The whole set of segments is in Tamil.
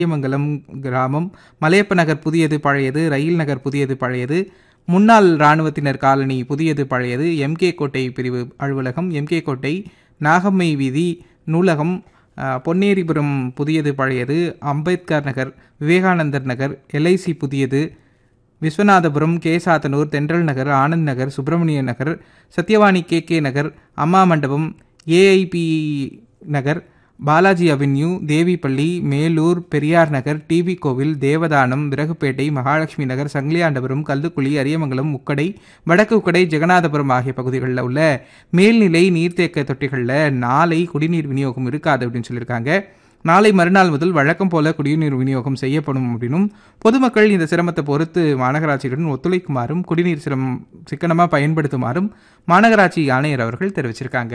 மங்கலம் கிராமம் மலையப்ப நகர் புதியது பழையது ரயில் நகர் புதியது பழையது முன்னாள் இராணுவத்தினர் காலனி புதியது பழையது எம்கே கோட்டை பிரிவு அலுவலகம் எம்கே கோட்டை நாகம்மை வீதி நூலகம் அஹ், பொன்னேரிபுரம் புதியது பழையது அம்பேத்கர் நகர் விவேகானந்தர் நகர் எல்ஐசி புதியது Viswanathapuram Kesathanur Thendral Nagar Anand Nagar Subramania Nagar Sathyavani K K Nagar Amma Mandapam AIP Nagar Balaji avenue Devipalli Melur Periyar Nagar TV Kovil Devadhanam விறகுப்பேட்டை Mahalakshmi நகர் சங்கிலியாண்டபுரம் கல்லுக்குழி அரியமங்கலம் உக்கடை வடக்கு உக்கடை ஜெகநாதபுரம் ஆகிய பகுதிகளில் உள்ள மேல்நிலை நீர்த்தேக்க தொட்டிகளில் நாளை குடிநீர் விநியோகம் இருக்காது அப்படின்னு சொல்லியிருக்காங்க நாளை மறுநாள் முதல் வழக்கம் போல குடிநீர் விநியோகம் செய்யப்படும் அப்படின்னும் பொதுமக்கள் இந்த சிரமத்தை பொறுத்து மாநகராட்சியுடன் ஒத்துழைக்குமாறும் குடிநீர் சிரமம் சிக்கனமாக பயன்படுத்துமாறும் மாநகராட்சி ஆணையர் அவர்கள் தெரிவிச்சிருக்காங்க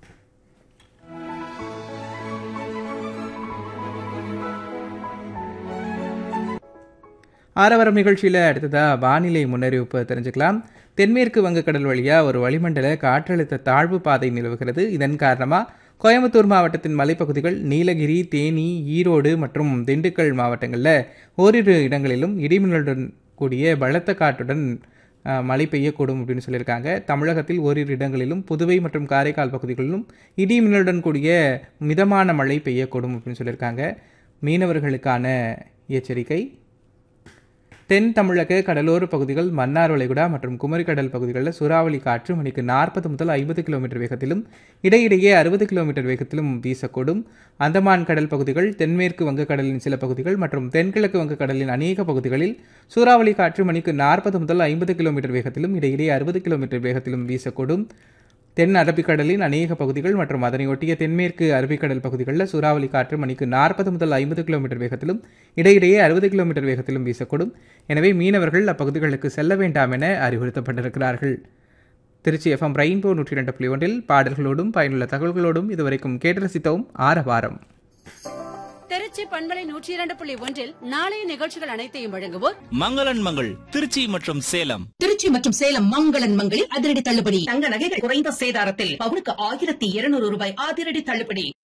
ஆரவரம் நிகழ்ச்சியில் அடுத்ததாக வானிலை முன்னறிவிப்பு தெரிஞ்சுக்கலாம் தென்மேற்கு வங்கக்கடல் வழியாக ஒரு வளிமண்டல காற்றழுத்த தாழ்வு பாதை நிலவுகிறது இதன் காரணமாக கோயம்புத்தூர் மாவட்டத்தின் மலைப்பகுதிகள் நீலகிரி தேனி ஈரோடு மற்றும் திண்டுக்கல் மாவட்டங்களில் ஓரிரு இடங்களிலும் இடிமின்னலுடன் கூடிய பலத்த காற்றுடன் அஹ், மழை பெய்யக்கூடும் அப்படின்னு சொல்லியிருக்காங்க தமிழகத்தில் ஓரிரு இடங்களிலும் புதுவை மற்றும் காரைக்கால் பகுதிகளிலும் இடி மின்னலுடன் கூடிய மிதமான மழை பெய்யக்கூடும் அப்படின்னு சொல்லியிருக்காங்க மீனவர்களுக்கான எச்சரிக்கை தென் தமிழக கடலோர பகுதிகள் மன்னார் வளைகுடா மற்றும் குமரிக்கடல் பகுதிகளில் சூறாவளி காற்று மணிக்கு நாற்பது முதல் ஐம்பது கிலோமீட்டர் வேகத்திலும் இடையிடையே அறுபது கிலோமீட்டர் வேகத்திலும் வீசக்கூடும் அந்தமான் கடல் பகுதிகள் தென்மேற்கு வங்கக்கடலின் சில பகுதிகள் மற்றும் தென்கிழக்கு வங்கக்கடலின் அநேக பகுதிகளில் சூறாவளி காற்று மணிக்கு நாற்பது முதல் ஐம்பது கிலோமீட்டர் வேகத்திலும் இடையிடையே அறுபது கிலோமீட்டர் வேகத்திலும் வீசக்கூடும் தென் அரபிக்கடலின் அநேக பகுதிகள் மற்றும் அதனை ஒட்டிய தென்மேற்கு அரபிக்கடல் பகுதிகளில் சூறாவளி காற்று மணிக்கு நாற்பது முதல் ஐம்பது கிலோமீட்டர் வேகத்திலும் இடையிடையே அறுபது கிலோமீட்டர் வேகத்திலும் வீசக்கூடும் எனவே மீனவர்கள் அப்பகுதிகளுக்கு செல்ல வேண்டாம் என அறிவுறுத்தப்பட்டிருக்கிறார்கள் திருச்சி எஃப்எம் ரெயின்போ நூற்றி ரெண்டு புள்ளி ஒன்றில் பாடல்களோடும் பயனுள்ள தகவல்களோடும் இதுவரைக்கும் கேட்டு ரசித்தோம் ஆரவாரம் திருச்சி பண்பலை நூற்றி இரண்டு புள்ளி ஒன்றில் நாளைய நிகழ்ச்சிகள் அனைத்தையும் வழங்குவோர் மங்களன் மங்கள் திருச்சி மற்றும் சேலம் திருச்சி மற்றும் சேலம் மங்களன் மங்களில் அதிரடி தள்ளுபடி தங்க நகைகள் குறைந்த சேதாரத்தில் பவுனுக்கு ஆயிரத்தி இருநூறு ரூபாய் அதிரடி தள்ளுபடி